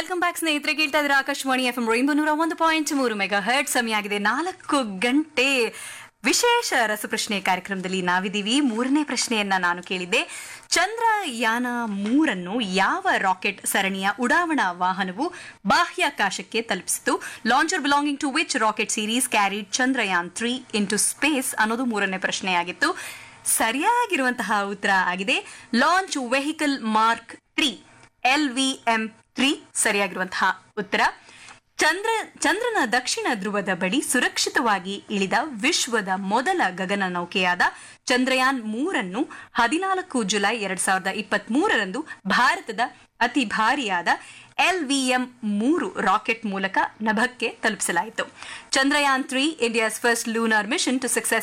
welcome back ಸ್ನೇಹಿತರೆ ಕೇಳ್ತಾ ಇದ್ರೆ ಆಕಾಶವಾಣಿ ಎಫ್ ಎಂ ರೈನ್ಬೋ ನೂರ ಒಂದು ಪಾಯಿಂಟ್ ಮೂರು ಮೆಗಾ ಹರ್ಟ್ ಸಮಯ ಆಗಿದೆ ನಾಲ್ಕು ಗಂಟೆ ವಿಶೇಷ ರಸಪ್ರಶ್ನೆ ಕಾರ್ಯಕ್ರಮದಲ್ಲಿ ನಾವಿದ್ದೀವಿ ಮೂರನೇ ಪ್ರಶ್ನೆಯನ್ನ ನಾನು ಕೇಳಿದ್ದೆ ಚಂದ್ರಯಾನ ಮೂರನ್ನು ಯಾವ ರಾಕೆಟ್ ಸರಣಿಯ ಉಡಾವಣಾ ವಾಹನವು ಬಾಹ್ಯಾಕಾಶಕ್ಕೆ ತಲುಪಿಸಿತು launcher belonging to which rocket series carried Chandrayaan three into space ಅನ್ನೋದು ಮೂರನೇ ಪ್ರಶ್ನೆಯಾಗಿತ್ತು ಸರಿಯಾಗಿರುವಂತಹ ಉತ್ತರ ಆಗಿದೆ launch vehicle mark three L V M three ಸರಿಯಾಗಿರುವಂತಹ ಉತ್ತರ ಚಂದ್ರ ಚಂದ್ರನ ದಕ್ಷಿಣ ಧ್ರುವದ ಬಳಿ ಸುರಕ್ಷಿತವಾಗಿ ಇಳಿದ ವಿಶ್ವದ ಮೊದಲ ಗಗನ ನೌಕೆಯಾದ ಚಂದ್ರಯಾನ್ ಮೂರನ್ನು ಹದಿನಾಲ್ಕು ಜುಲೈ ಎರಡ್ ಸಾವಿರದ ಇಪ್ಪತ್ತ್ ಮೂರರಂದು ಭಾರತದ ಅತಿ ಭಾರಿಯಾದ ಎಲ್ವಿಎಂ ಮೂರು ರಾಕೆಟ್ ಮೂಲಕ ನಭಕ್ಕೆ ತಲುಪಿಸಲಾಯಿತು Chandrayaan three India's first lunar mission to success